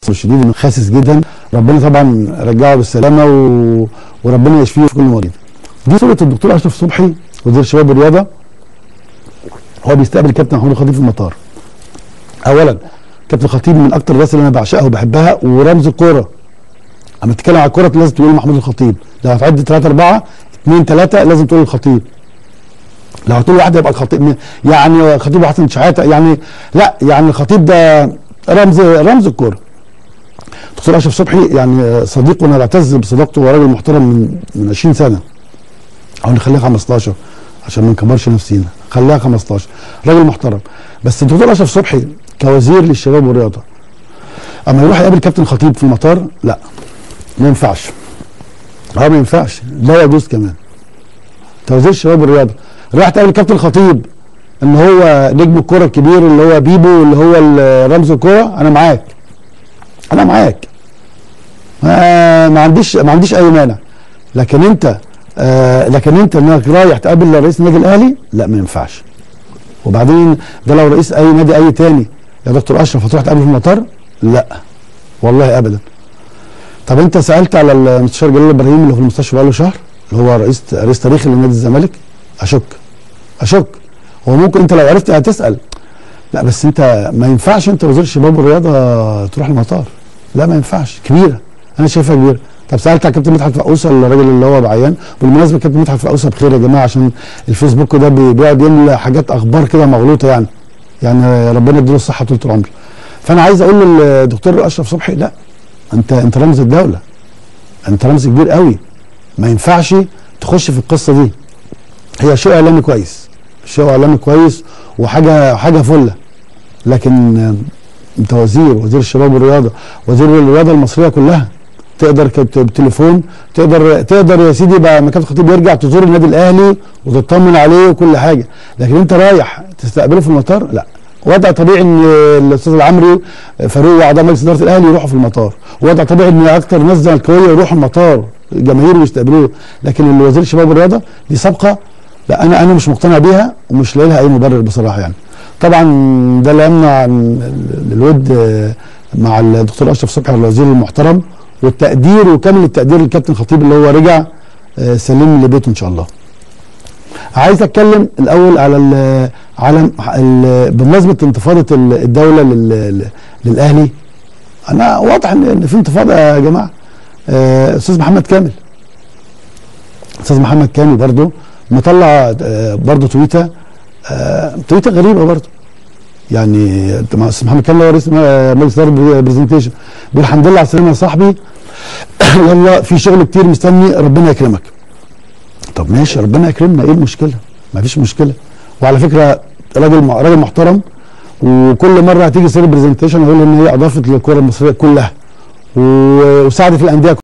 الشديد انه خاسس جدا ربنا طبعا رجعه بالسلامه و... وربنا يشفيه في كل مريض دي صوره الدكتور اشرف صبحي وزير الشباب والرياضه هو بيستقبل كابتن محمود الخطيب في المطار اولا كابتن الخطيب من اكتر الناس اللي انا بعشقها وبحبها ورمز الكوره اما تتكلم على الكوره لازم تقول محمود الخطيب لو هتعد 3 4 2 3 لازم تقول الخطيب لو هتقول واحد يبقى الخطيب يعني خطيب وحسن شحاته يعني لا يعني الخطيب ده رمز رمز الكوره دكتور اشرف صبحي يعني صديق وانا بعتز بصداقته وراجل محترم من من 20 سنه او نخليها 15 عشان ما نكبرش نفسينا خليها 15 راجل محترم بس الدكتور اشرف صبحي كوزير للشباب والرياضه اما يروح يقابل كابتن خطيب في المطار لا ما ينفعش اه ما ينفعش لا يجوز كمان كوزير الشباب والرياضه راح تقابل كابتن خطيب ان هو نجم الكوره الكبير اللي هو بيبو اللي هو رمز الكوره انا معاك انا معاك ما, ما عنديش ما عنديش اي مانع لكن انت آه لكن انت انك رايح تقابل رئيس النادي الاهلي لا ما ينفعش وبعدين ده لو رئيس اي نادي اي تاني يا دكتور اشرف هتروح تقابله في المطار لا والله ابدا طب انت سالت على المستشار جلال ابراهيم اللي في المستشفى بقاله شهر اللي هو رئيس رئيس تاريخي لنادي الزمالك اشك اشك هو ممكن انت لو عرفت هتسال لا بس انت ما ينفعش انت وزير الشباب والرياضه تروح المطار لا ما ينفعش كبيره انا شايفها كبيره طب سالت على كابتن مدحت فقوسه الراجل اللي هو بعيان بالمناسبه كابتن مدحت فقوسه بخير يا جماعه عشان الفيسبوك ده بيقعد يملى حاجات اخبار كده مغلوطه يعني يعني ربنا يديله الصحه طول العمر فانا عايز اقول للدكتور اشرف صبحي لا انت انت رمز الدوله انت رمز كبير قوي ما ينفعش تخش في القصه دي هي شيء اعلامي كويس شيء اعلامي كويس وحاجه حاجه فله لكن انت وزير وزير الشباب والرياضه وزير الرياضه المصريه كلها تقدر بالتليفون تقدر تقدر يا سيدي بقى ما كابتن خطيب يرجع تزور النادي الاهلي وتطمن عليه وكل حاجه لكن انت رايح تستقبله في المطار لا وضع طبيعي ان الاستاذ العمري فاروق واعضاء مجلس اداره الاهلي يروحوا في المطار وضع طبيعي ان اكثر ناس زملكاويه يروحوا المطار جماهير ويستقبلوه لكن وزير الشباب والرياضه دي سابقه لا انا انا مش مقتنع بيها ومش لاقي لها اي مبرر بصراحه يعني طبعا ده لا يمنع الود مع الدكتور اشرف صبحي الوزير المحترم والتقدير وكامل التقدير للكابتن خطيب اللي هو رجع سليم لبيته ان شاء الله. عايز اتكلم الاول على ال على ال بمناسبه انتفاضه الدوله للاهلي انا واضح ان في انتفاضه يا جماعه استاذ محمد كامل استاذ محمد كامل برضه مطلع برضه تويته تويته غريبه برضه يعني استاذ محمد كامل هو رئيس مجلس اداره برزنتيشن بيقول الحمد لله على السلامه يا صاحبي والله في شغل كتير مستني ربنا يكرمك طب ماشي ربنا يكرمنا ايه المشكله ما فيش مشكله وعلى فكره راجل راجل محترم وكل مره هتيجي سير برزنتيشن اقول ان هي اضافت للكره المصريه كلها وساعدت الانديه